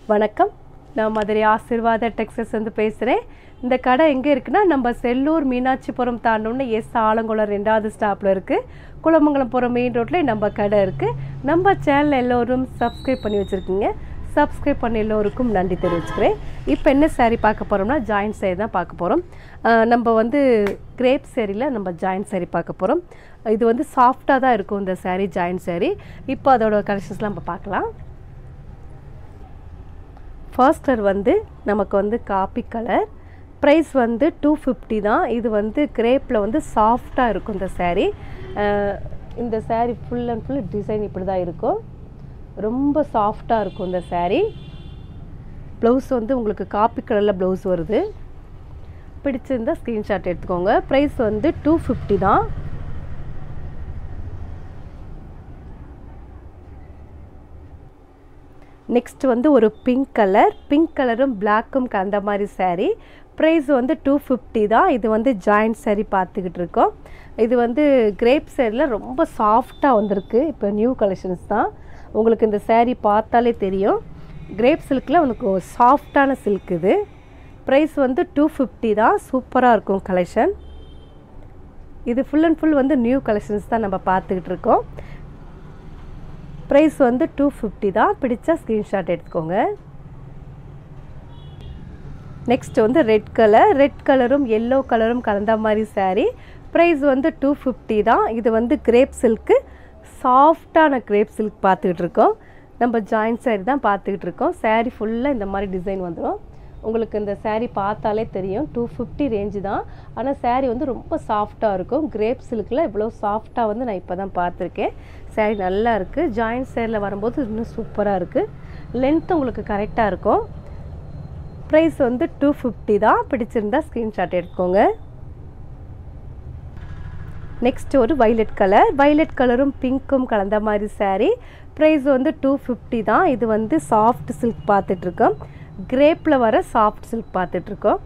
வணக்கம் நான் மதுரை ஆசிர்வாத டெக்ஸஸ் வந்து பேசுகிறேன் இந்த கடை எங்கே இருக்குன்னா நம்ம செல்லூர் மீனாட்சிபுரம் தாண்டோன்னு எஸ் ஆலங்குளம் ரெண்டாவது ஸ்டாப்பில் இருக்குது குளமங்கலம் போகிற மெயின் ரோட்டில் நம்ம கடை இருக்குது நம்ம சேனல் எல்லோரும் சப்ஸ்கிரைப் பண்ணி வச்சுருக்கீங்க சப்ஸ்கிரைப் பண்ண எல்லோருக்கும் நன்றி தெரிவிச்சுக்கிறேன் இப்போ என்ன saree பார்க்க போகிறோம்னா ஜாயின்ட் saree தான் பார்க்க போகிறோம் நம்ம வந்து கிரேப் சேரீயில் நம்ம ஜாயின்ட் saree பார்க்க போகிறோம் இது வந்து சாஃப்டாக தான் இருக்கும் இந்த saree ஜாயின்ட் saree இப்போ அதோட கலெக்ஷன்ஸ்லாம் நம்ம பார்க்கலாம் ஃபர்ஸ்ட் கலர் வந்து நமக்கு வந்து காப்பி கலர் ப்ரைஸ் வந்து டூ ஃபிஃப்டி தான் இது வந்து கிரேப்பில் வந்து சாஃப்டாக இருக்கும் இந்த saree அஹ் இந்த saree full and full design இப்படி தான் இருக்கும் ரொம்ப சாஃப்டாக இருக்கும் இந்த saree ப்ளவுஸ் வந்து உங்களுக்கு காப்பி கலரில் ப்ளவுஸ் வருது பிடிச்சிருந்தா ஸ்க்ரீன்ஷாட் எடுத்துக்கோங்க ப்ரைஸ் வந்து டூ ஃபிஃப்டி தான் நெக்ஸ்ட் வந்து ஒரு பிங்க் கலர் பிங்க் கலரும் பிளாக்கும் கலந்த மாதிரி saree ப்ரைஸ் வந்து டூ ஃபிஃப்டி தான் இது வந்து ஜாயிண்ட் saree பார்த்துக்கிட்டு இருக்கோம் இது வந்து கிரேப் சேரில் ரொம்ப சாஃப்டாக வந்திருக்கு இப்போ நியூ கலெக்ஷன்ஸ் தான் உங்களுக்கு இந்த saree பார்த்தாலே தெரியும் கிரேப் சில்கில் உனக்கு சாஃப்டான சில்க் இது ப்ரைஸ் வந்து டூ ஃபிஃப்டி தான் சூப்பராக இருக்கும் கலெக்ஷன் இது ஃபுல் அண்ட் ஃபுல் வந்து நியூ கலெக்ஷன்ஸ் தான் நம்ம பார்த்துக்கிட்டு இருக்கோம் ப்ரைஸ் வந்து டூ ஃபிஃப்டி தான் பிடிச்சா ஸ்க்ரீன்ஷாட் எடுத்துக்கோங்க நெக்ஸ்ட் வந்து ரெட் கலர் ரெட் கலரும் எல்லோ கலரும் கலந்த மாதிரி saree ப்ரைஸ் வந்து டூ ஃபிஃப்டி தான் இது வந்து கிரேப் சில்க்கு சாஃப்டான கிரேப் சில்க் பார்த்துக்கிட்டு இருக்கோம் நம்ம ஜாயிண்ட் saree தான் பார்த்துக்கிட்டு இருக்கோம் saree ஃபுல்லாக இந்த மாதிரி டிசைன் வந்துடும் உங்களுக்கு இந்த saree பார்த்தாலே தெரியும் டூ ஃபிஃப்டி ரேஞ்சு தான் ஆனால் saree வந்து ரொம்ப சாஃப்டாக இருக்கும் கிரேப் சில்கில் இவ்வளோ சாஃப்டாக வந்து நான் இப்போ தான் பார்த்துருக்கேன் saree நல்லா இருக்குது ஜாயிண்ட் சேரில் வரும்போது இன்னும் சூப்பராக இருக்குது லென்த் உங்களுக்கு கரெக்டாக இருக்கும் ப்ரைஸ் வந்து டூ ஃபிஃப்டி தான் பிடிச்சிருந்தா ஸ்க்ரீன்ஷாட் எடுத்துக்கோங்க நெக்ஸ்ட் ஒரு வைலட் கலர் வைலட் கலரும் பிங்க்கும் கலந்த மாதிரி saree ப்ரைஸ் வந்து டூ ஃபிஃப்டி தான் இது வந்து சாஃப்ட் சில்க் பார்த்துட்ருக்கோம் கிரேப்பில் வர சாஃப்ட் சில்க் பார்த்துட்ருக்கோம்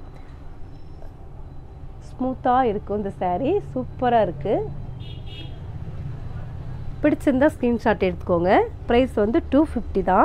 ஸ்மூத்தாக இருக்கும் இந்த saree சூப்பராக இருக்குது பிடிச்சிருந்தா ஸ்க்ரீன்ஷாட் எடுத்துக்கோங்க ப்ரைஸ் வந்து டூ ஃபிஃப்டி தான்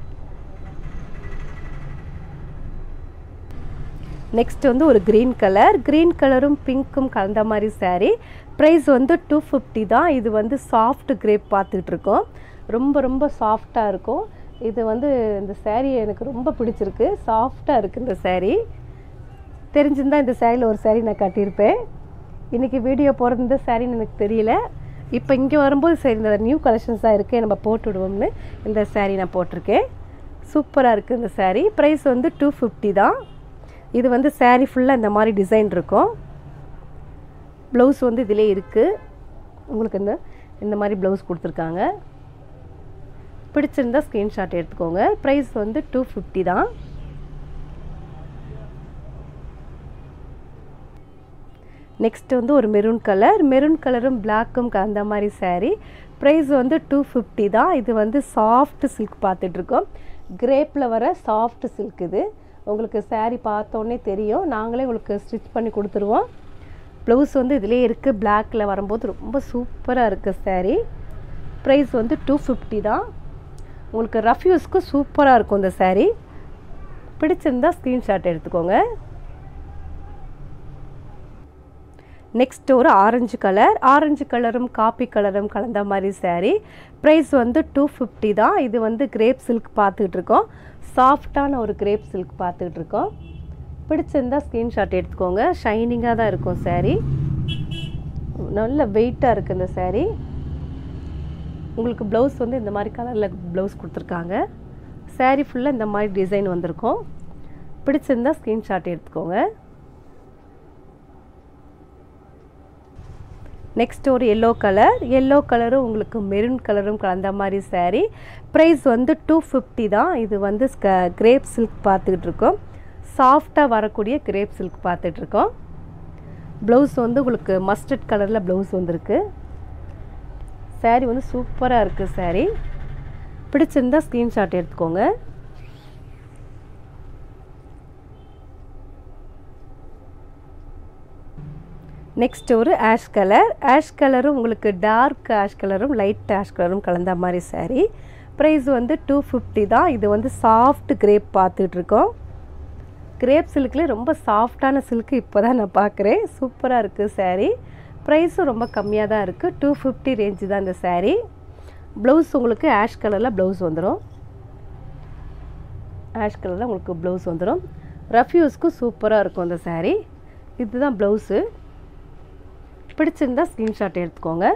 நெக்ஸ்ட் வந்து ஒரு க்ரீன் கலர் க்ரீன் கலரும் பிங்க்கும் கலந்த மாதிரி saree ப்ரைஸ் வந்து டூ ஃபிஃப்டி தான் இது வந்து சாஃப்ட் கிரேப் பார்த்துக்கிட்டு இருக்கோம் ரொம்ப ரொம்ப சாஃப்டாக இருக்கும் இது வந்து இந்த saree எனக்கு ரொம்ப பிடிச்சிருக்கு சாஃப்டாக இருக்குது இந்த saree தெரிஞ்சிருந்தா இந்த சேரீயில் ஒரு saree நான் கட்டியிருப்பேன் இன்றைக்கி வீடியோ போகிறது இந்த சாரின்னு எனக்கு தெரியல இப்போ இங்கே வரும்போது சரி இந்த நியூ கலெக்ஷன்ஸாக இருக்குது நம்ம போட்டு விடுவோம்னு இந்த saree நான் போட்டிருக்கேன் சூப்பராக இருக்குது இந்த saree ப்ரைஸ் வந்து டூ ஃபிஃப்டி தான் இது வந்து saree ஃபுல்லாக இந்த மாதிரி டிசைன் இருக்கும் ப்ளவுஸ் வந்து இதிலே இருக்குது உங்களுக்கு இந்த இந்த மாதிரி ப்ளவுஸ் கொடுத்துருக்காங்க பிடிச்சிருந்தா ஸ்க்ரீன்ஷாட் எடுத்துக்கோங்க ப்ரைஸ் வந்து டூ ஃபிஃப்டி தான் நெக்ஸ்ட் வந்து ஒரு மெரூன் கலர் மெரூன் கலரும் பிளாக்கும் கலந்த மாதிரி saree ப்ரைஸ் வந்து டூ ஃபிஃப்டி தான் இது வந்து சாஃப்ட் சில்க் பார்த்துட்ருக்கோம் கிரேப்பில் வர சாஃப்ட் சில்க் இது உங்களுக்கு saree பார்த்தோன்னே தெரியும் நாங்களே உங்களுக்கு ஸ்டிச் பண்ணி கொடுத்துருவோம் ப்ளவுஸ் வந்து இதிலே இருக்குது பிளாக்கில் வரும்போது ரொம்ப சூப்பராக இருக்குது saree ப்ரைஸ் வந்து டூ ஃபிஃப்டி தான் உங்களுக்கு ரஃப் யூஸ்க்கு சூப்பராக இருக்கும் இந்த saree பிடிச்சிருந்தா ஸ்க்ரீன்ஷாட் எடுத்துக்கோங்க நெக்ஸ்ட் ஒரு ஆரஞ்சு கலர் ஆரஞ்சு கலரும் காப்பி கலரும் கலந்த மாதிரி saree ப்ரைஸ் வந்து டூ ஃபிஃப்டி தான் இது வந்து கிரேப் சில்க் பார்த்துக்கிட்டு இருக்கோம் சாஃப்டான ஒரு கிரேப் சில்க் பார்த்துக்கிட்டு இருக்கோம் பிடிச்சிருந்தா ஸ்க்ரீன்ஷாட் எடுத்துக்கோங்க ஷைனிங்காக தான் இருக்கும் saree நல்ல வெயிட்டாக இருக்குது இந்த saree உங்களுக்கு ப்ளவுஸ் வந்து இந்த மாதிரி கலரில் ப்ளவுஸ் கொடுத்துருக்காங்க saree ஃபுல்லாக இந்த மாதிரி டிசைன் வந்திருக்கும் பிடிச்சிருந்தா ஸ்க்ரீன்ஷாட் எடுத்துக்கோங்க நெக்ஸ்ட் ஒரு எல்லோ கலர் எல்லோ கலரும் உங்களுக்கு மெரூன் கலரும் கலந்த மாதிரி saree ப்ரைஸ் வந்து டூ ஃபிஃப்டி தான் இது வந்து கிரேப் சில்க் பார்த்துக்கிட்டு இருக்கோம் சாஃப்டாக வரக்கூடிய கிரேப் சில்க் பார்த்துட்ருக்கோம் ப்ளவுஸ் வந்து உங்களுக்கு மஸ்டர்ட் கலரில் ப்ளவுஸ் வந்திருக்கு saree வந்து சூப்பராக இருக்குது saree பிடிச்சிருந்தா ஸ்க்ரீன்ஷாட் எடுத்துக்கோங்க நெக்ஸ்ட் ஒரு ஆஷ் கலர் ஆஷ் கலரும் உங்களுக்கு டார்க் ஆஷ் கலரும் லைட் ஆஷ் கலரும் கலந்த மாதிரி saree ப்ரைஸ் வந்து டூ ஃபிஃப்டி தான் இது வந்து சாஃப்ட் கிரேப் பார்த்துட்ருக்கோம் கிரேப் சில்க்லேயே ரொம்ப சாஃப்டான சில்க்கு இப்போ தான் நான் பார்க்குறேன் சூப்பராக இருக்குது saree ப்ரைஸும் ரொம்ப கம்மியாக தான் இருக்குது டூ ஃபிஃப்டி ரேஞ்சு தான் இந்த saree ப்ளவுஸ் உங்களுக்கு ஆஷ் கலரில் ப்ளவுஸ் வந்துடும் ஆஷ் கலரில் உங்களுக்கு ப்ளவுஸ் வந்துடும் ரஃப்யூஸ்க்கு சூப்பராக இருக்கும் இந்த saree இதுதான் ப்ளவுஸு பிடிச்சிருந்தா ஸ்க்ரீன்ஷாட் எடுத்துக்கோங்க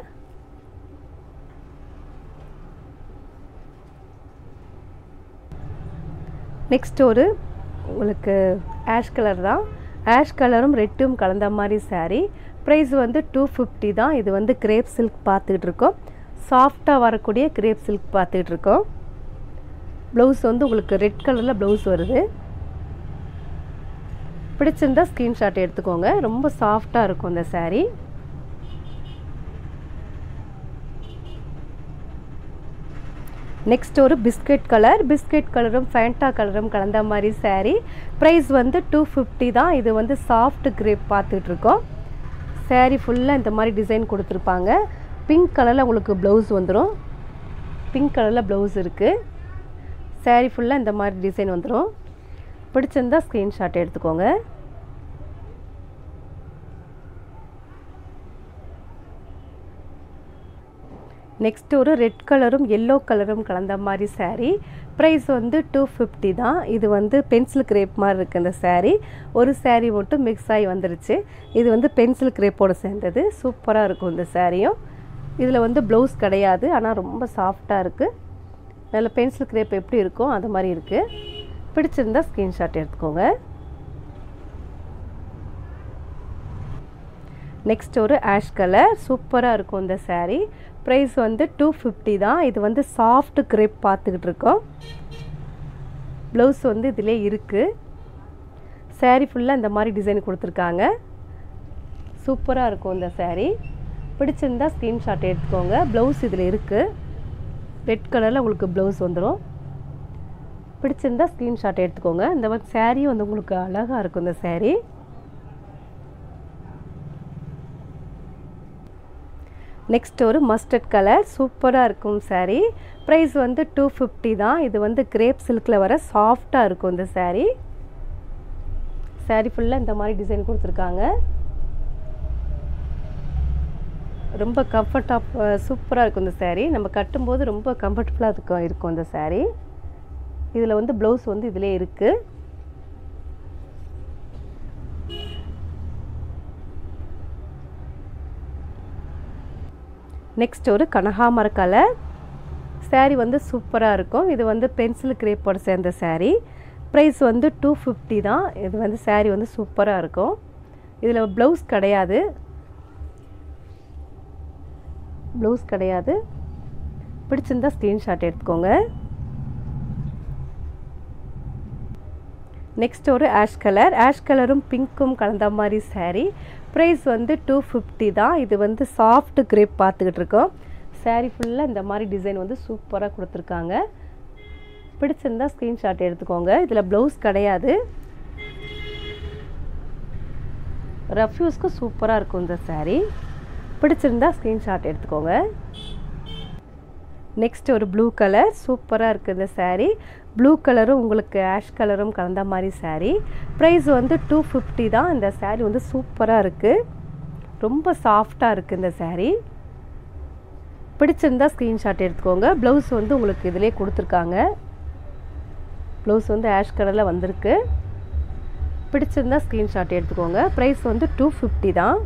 நெக்ஸ்ட் ஒரு உங்களுக்கு ஆஷ் கலர் தான் ஆஷ் கலரும் ரெட்டும் கலந்த மாதிரி saree ப்ரைஸ் வந்து டூ ஃபிஃப்டி தான் இது வந்து கிரேப் சில்க் பார்த்துக்கிட்டு இருக்கோம் சாஃப்டாக வரக்கூடிய கிரேப் சில்க் பார்த்துக்கிட்டு இருக்கோம் ப்ளவுஸ் வந்து உங்களுக்கு ரெட் கலரில் ப்ளவுஸ் வருது பிடிச்சிருந்தா ஸ்க்ரீன்ஷாட் எடுத்துக்கோங்க ரொம்ப சாஃப்டாக இருக்கும் இந்த saree நெக்ஸ்ட் ஒரு பிஸ்கட் கலர் பிஸ்கட் கலரும் ஃபேண்டா கலரும் கலந்த மாதிரி saree ப்ரைஸ் வந்து டூ ஃபிஃப்டி தான் இது வந்து சாஃப்ட் கிரேப் பார்த்துட்டு இருக்கோம் saree ஃபுல்லாக இந்த மாதிரி டிசைன் கொடுத்துருப்பாங்க பிங்க் கலரில் உங்களுக்கு ப்ளவுஸ் வந்துடும் பிங்க் கலரில் ப்ளவுஸ் இருக்குது saree ஃபுல்லாக இந்த மாதிரி டிசைன் வந்துடும் பிடிச்சிருந்தா ஸ்க்ரீன்ஷாட் எடுத்துக்கோங்க நெக்ஸ்ட் ஒரு ரெட் கலரும் எல்லோ கலரும் கலந்த மாதிரி saree ப்ரைஸ் வந்து டூ ஃபிஃப்டி தான் இது வந்து பென்சில் கிரேப் மாதிரி இருக்குது இந்த saree ஒரு saree மட்டும் மிக்ஸ் ஆகி வந்துருச்சு இது வந்து பென்சில் கிரேப்போட சேர்ந்தது சூப்பராக இருக்கும் இந்த சாரியும் இதில் வந்து ப்ளவுஸ் கிடையாது ஆனால் ரொம்ப சாஃப்டாக இருக்குது நல்ல பென்சில் கிரேப் எப்படி இருக்கோ அது மாதிரி இருக்குது பிடிச்சிருந்தா ஸ்க்ரீன்ஷாட் எடுத்துக்கோங்க நெக்ஸ்ட் ஒரு ஆஷ் கலர் சூப்பராக இருக்கும் இந்த saree ப்ரைஸ் வந்து டூ ஃபிஃப்டி தான் இது வந்து சாஃப்ட் கிரேப் பார்த்துக்கிட்டு இருக்கோம் ப்ளவுஸ் வந்து இதிலே இருக்குது saree ஃபுல்லாக இந்த மாதிரி டிசைன் கொடுத்துருக்காங்க சூப்பராக இருக்கும் இந்த saree பிடிச்சிருந்தா ஸ்க்ரீன்ஷாட் எடுத்துக்கோங்க ப்ளவுஸ் இதில் இருக்குது ரெட் கலரில் உங்களுக்கு ப்ளவுஸ் வந்துடும் பிடிச்சிருந்தா ஸ்க்ரீன்ஷாட் எடுத்துக்கோங்க இந்த மாதிரி saree வந்து உங்களுக்கு அழகாக இருக்கும் இந்த saree நெக்ஸ்ட் ஒரு மஸ்டர்ட் கலர் சூப்பராக இருக்கும் saree ப்ரைஸ் வந்து டூ ஃபிஃப்டி தான் இது வந்து கிரேப் சில்கில் வர சாஃப்டாக இருக்கும் இந்த saree saree ஃபுல்லாக இந்த மாதிரி டிசைன் கொடுத்துருக்காங்க ரொம்ப கம்ஃபர்டாக சூப்பராக இருக்கும் இந்த saree நம்ம கட்டும்போது ரொம்ப கம்ஃபர்டபுளாக இருக்கும் இருக்கும் இந்த saree இதில் வந்து ப்ளவுஸ் வந்து இதிலே இருக்குது நெக்ஸ்ட் ஒரு கனகாமர கலர் saree வந்து சூப்பராக இருக்கும் இது வந்து பென்சில் கிரேப்போட சேர்ந்த saree ப்ரைஸ் வந்து டூ ஃபிஃப்டி தான் இது வந்து saree வந்து சூப்பராக இருக்கும் இதில் ப்ளவுஸ் கிடையாது ப்ளவுஸ் கிடையாது பிடிச்சிருந்தா ஸ்க்ரீன்ஷாட் எடுத்துக்கோங்க நெக்ஸ்ட் ஒரு ஆஷ் கலர் ஆஷ் கலரும் பிங்க்கும் கலந்த மாதிரி saree ப்ரைஸ் வந்து டூ ஃபிஃப்டி தான் இது வந்து சாஃப்ட் கிரேப் பார்த்துக்கிட்டு இருக்கோம் saree ஃபுல்லாக இந்த மாதிரி டிசைன் வந்து சூப்பராக கொடுத்துருக்காங்க பிடிச்சிருந்தா ஸ்க்ரீன்ஷாட் எடுத்துக்கோங்க இதில் ப்ளவுஸ் கிடையாது ரஃப்யூஸ்க்கு சூப்பராக இருக்கும் இந்த saree பிடிச்சிருந்தா ஸ்க்ரீன்ஷாட் எடுத்துக்கோங்க நெக்ஸ்ட் ஒரு ப்ளூ கலர் சூப்பராக இருக்குது இந்த saree ப்ளூ கலரும் உங்களுக்கு ஆஷ் கலரும் கலந்த மாதிரி saree ப்ரைஸ் வந்து டூ ஃபிஃப்டி தான் இந்த saree வந்து சூப்பராக இருக்குது ரொம்ப சாஃப்டாக இருக்குது இந்த saree பிடிச்சிருந்தா ஸ்க்ரீன்ஷாட் எடுத்துக்கோங்க ப்ளவுஸ் வந்து உங்களுக்கு இதிலே கொடுத்துருக்காங்க ப்ளவுஸ் வந்து ஆஷ் கலரில் வந்திருக்கு பிடிச்சிருந்தா ஸ்க்ரீன்ஷாட் எடுத்துக்கோங்க ப்ரைஸ் வந்து டூ ஃபிஃப்டி தான்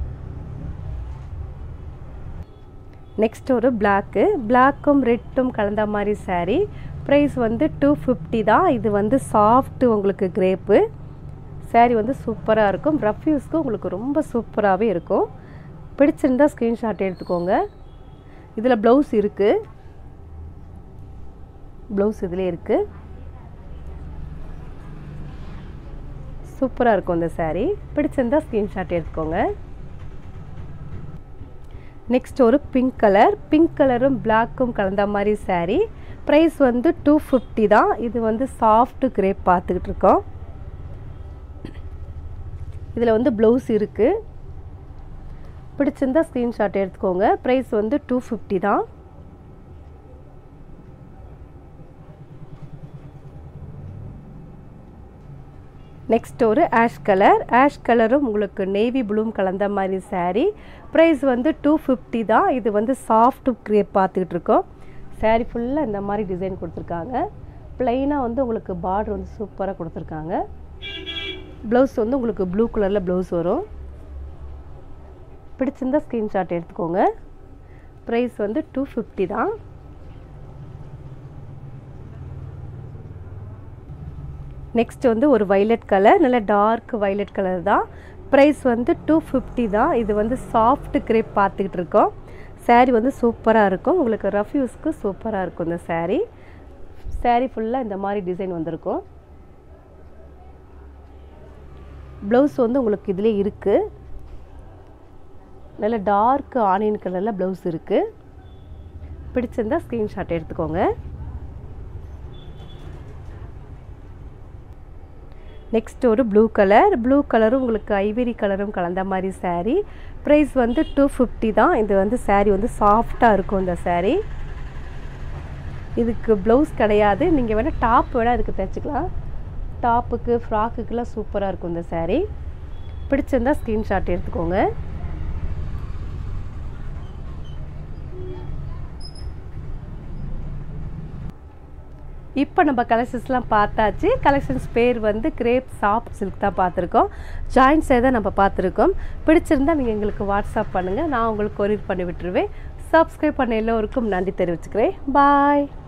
நெக்ஸ்ட் ஒரு பிளாக்கு பிளாக்கும் ரெட்டும் கலந்த மாதிரி saree ப்ரைஸ் வந்து டூ ஃபிஃப்டி தான் இது வந்து சாஃப்ட் உங்களுக்கு கிரேப்பு saree வந்து சூப்பராக இருக்கும் ரஃப் யூஸ்க்கு உங்களுக்கு ரொம்ப சூப்பராகவே இருக்கும் பிடிச்சிருந்தா ஸ்க்ரீன்ஷாட் எடுத்துக்கோங்க இதில் ப்ளவுஸ் இருக்குது ப்ளவுஸ் இதிலே இருக்குது சூப்பராக இருக்கும் இந்த saree பிடிச்சிருந்தா ஸ்க்ரீன்ஷாட் எடுத்துக்கோங்க நெக்ஸ்ட் ஒரு பிங்க் கலர் பிங்க் கலரும் பிளாக்கும் கலந்த மாதிரி saree ப்ரைஸ் வந்து டூ ஃபிஃப்டி தான் இது வந்து சாஃப்ட் கிரேப் பார்த்துக்கிட்டு இருக்கோம் இதில் வந்து ப்ளவுஸ் இருக்குது பிடிச்சிருந்தா ஸ்க்ரீன்ஷாட் எடுத்துக்கோங்க ப்ரைஸ் வந்து டூ ஃபிஃப்டி தான் நெக்ஸ்ட் ஒரு ஆஷ் கலர் ஆஷ் கலரும் உங்களுக்கு நேவி ப்ளூம் கலந்த மாதிரி saree ப்ரைஸ் வந்து டூ ஃபிஃப்டி தான் இது வந்து சாஃப்ட் கிரேப் பார்த்துக்கிட்டு இருக்கோம் saree ஃபுல்லாக இந்த மாதிரி டிசைன் கொடுத்துருக்காங்க ப்ளைனாக வந்து உங்களுக்கு பார்டர் வந்து சூப்பராக கொடுத்துருக்காங்க ப்ளவுஸ் வந்து உங்களுக்கு ப்ளூ கலரில் ப்ளவுஸ் வரும் பிடிச்சிருந்தா ஸ்க்ரீன்ஷாட் எடுத்துக்கோங்க ப்ரைஸ் வந்து டூ ஃபிஃப்டி தான் நெக்ஸ்ட் வந்து ஒரு வைலட் கலர் நல்ல டார்க் வைலட் கலர் தான் ப்ரைஸ் வந்து டூ ஃபிஃப்டி தான் இது வந்து சாஃப்ட் கிரேப் பார்த்துக்கிட்டு இருக்கோம் saree வந்து சூப்பராக இருக்கும் உங்களுக்கு ரஃப் யூஸ்க்கு சூப்பராக இருக்கும் இந்த saree saree ஃபுல்லாக இந்த மாதிரி டிசைன் வந்திருக்கும் ப்ளவுஸ் வந்து உங்களுக்கு இதிலே இருக்குது நல்ல டார்க் ஆனியன் கலரில் ப்ளவுஸ் இருக்குது பிடிச்சிருந்தா ஸ்க்ரீன்ஷாட் எடுத்துக்கோங்க நெக்ஸ்ட் ஒரு ப்ளூ கலர் ப்ளூ கலரும் உங்களுக்கு ஐவரி கலரும் கலந்த மாதிரி saree ப்ரைஸ் வந்து டூ ஃபிஃப்டி தான் இது வந்து saree வந்து சாஃப்டாக இருக்கும் இந்த saree இதுக்கு ப்ளவுஸ் கிடையாது நீங்கள் வேணால் டாப் வேணால் இதுக்கு தைச்சிக்கலாம் டாப்புக்கு ஃப்ராக்குக்கெலாம் சூப்பராக இருக்கும் இந்த saree பிடிச்சிருந்தா ஸ்க்ரீன்ஷாட் எடுத்துக்கோங்க இப்போ நம்ம கலெக்ஷன்ஸ்லாம் பார்த்தாச்சு கலெக்ஷன்ஸ் பேர் வந்து கிரேப் சாஃப்ட் சில்க் தான் பார்த்துருக்கோம் ஜாயின்ஸே தான் நம்ம பார்த்துருக்கோம் பிடிச்சிருந்தா நீங்கள் எங்களுக்கு வாட்ஸ்அப் பண்ணுங்கள் நான் உங்களுக்கு கொரியர் பண்ணி விட்டுருவேன் சப்ஸ்கிரைப் பண்ண எல்லோருக்கும் நன்றி தெரிவிச்சுக்கிறேன் பாய்